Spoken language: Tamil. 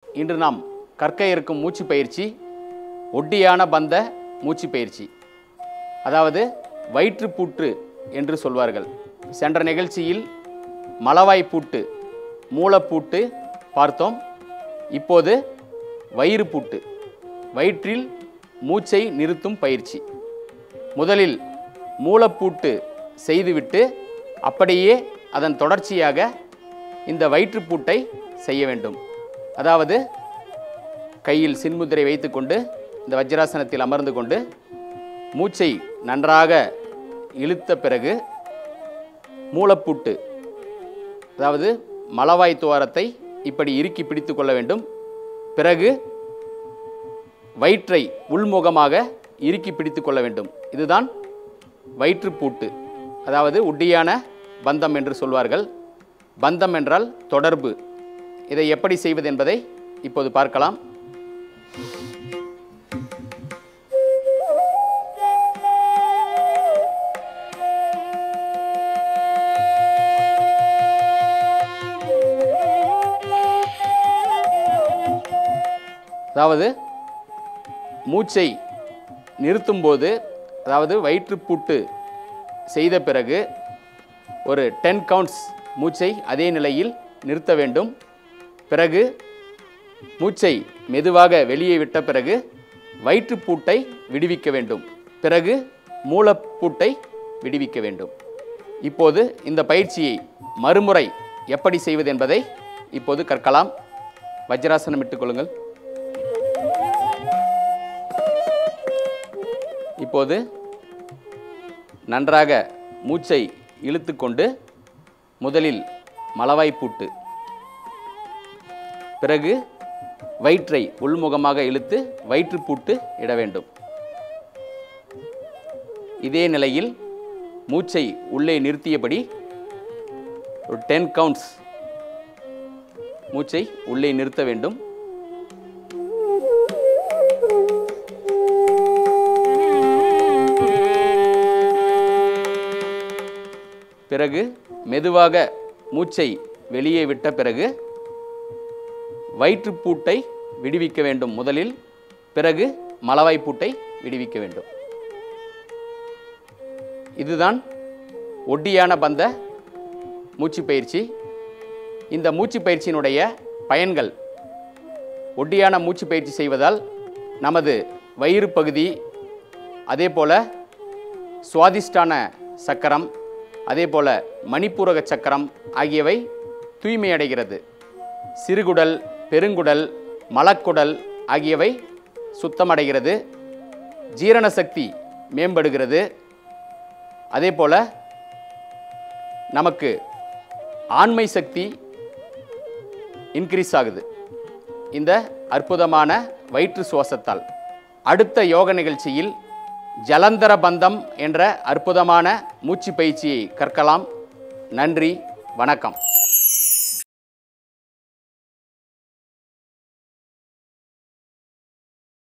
இன்று நாம் கற்க இருக்கும் மூச்சு பயிற்சி ஒட்டியான பந்த மூச்சு பயிற்சி அதாவது வயிற்றுப்பூட்டு என்று சொல்வார்கள் சென்ற நிகழ்ச்சியில் மலவாய்ப்பூட்டு மூலப்பூட்டு பார்த்தோம் இப்போது வயிறு பூட்டு வயிற்றில் மூச்சை நிறுத்தும் பயிற்சி முதலில் மூலப்பூட்டு செய்துவிட்டு அப்படியே அதன் தொடர்ச்சியாக இந்த வயிற்றுப்பூட்டை செய்ய வேண்டும் அதாவது கையில் சின்முத்திரை வைத்துக்கொண்டு இந்த வஜ்ராசனத்தில் அமர்ந்து கொண்டு மூச்சை நன்றாக இழுத்த பிறகு மூலப்பூட்டு அதாவது மலவாய் துவாரத்தை இப்படி இறுக்கி பிடித்து கொள்ள வேண்டும் பிறகு வயிற்றை உள்முகமாக இறுக்கி பிடித்து கொள்ள வேண்டும் இதுதான் வயிற்றுப்பூட்டு அதாவது உட்டியான பந்தம் என்று சொல்வார்கள் பந்தம் என்றால் தொடர்பு இதை எப்படி செய்வது என்பதை இப்போது பார்க்கலாம் அதாவது மூச்சை நிறுத்தும்போது அதாவது வயிற்றுப்பூட்டு செய்த பிறகு ஒரு டென் கவுண்ட்ஸ் மூச்சை அதே நிலையில் நிறுத்த வேண்டும் பிறகு மூச்சை மெதுவாக வெளியே விட்ட பிறகு வயிற்றுப்பூட்டை விடுவிக்க வேண்டும் பிறகு மூலப்பூட்டை விடுவிக்க வேண்டும் இப்போது இந்த பயிற்சியை மறுமுறை எப்படி செய்வது என்பதை இப்போது கற்கலாம் வஜ்ராசனம் இட்டுக்கொள்ளுங்கள் இப்போது நன்றாக மூச்சை இழுத்துக்கொண்டு முதலில் மலவாய்ப்பூட்டு பிறகு வயிற்றை உள்முகமாக இழுத்து வயிற்றுப்பூட்டு இட வேண்டும் இதே நிலையில் மூச்சை உள்ளே நிறுத்தியபடி ஒரு டென் கவுண்ட்ஸ் மூச்சை உள்ளே நிறுத்த வேண்டும் பிறகு மெதுவாக மூச்சை வெளியே விட்ட பிறகு வயிற்றுப்பூட்டை விடுவிக்க வேண்டும் முதலில் பிறகு மலவாய்ப்பூட்டை விடுவிக்க வேண்டும் இதுதான் ஒட்டியான பந்த மூச்சு பயிற்சி இந்த மூச்சு பயிற்சியினுடைய பயன்கள் ஒட்டியான மூச்சு பயிற்சி செய்வதால் நமது வயிறு பகுதி அதே போல சுவாதிஷ்டான சக்கரம் அதே போல மணிப்பூரக சக்கரம் ஆகியவை தூய்மையடைகிறது சிறுகுடல் பெருங்குடல் மலக்குடல் ஆகியவை சுத்தமடைகிறது ஜீரண சக்தி மேம்படுகிறது அதே போல நமக்கு ஆண்மை சக்தி இன்க்ரீஸ் ஆகுது இந்த அற்புதமான வயிற்று சுவாசத்தால் அடுத்த யோக நிகழ்ச்சியில் ஜலந்தர பந்தம் என்ற அற்புதமான மூச்சு பயிற்சியை கற்கலாம் நன்றி வணக்கம்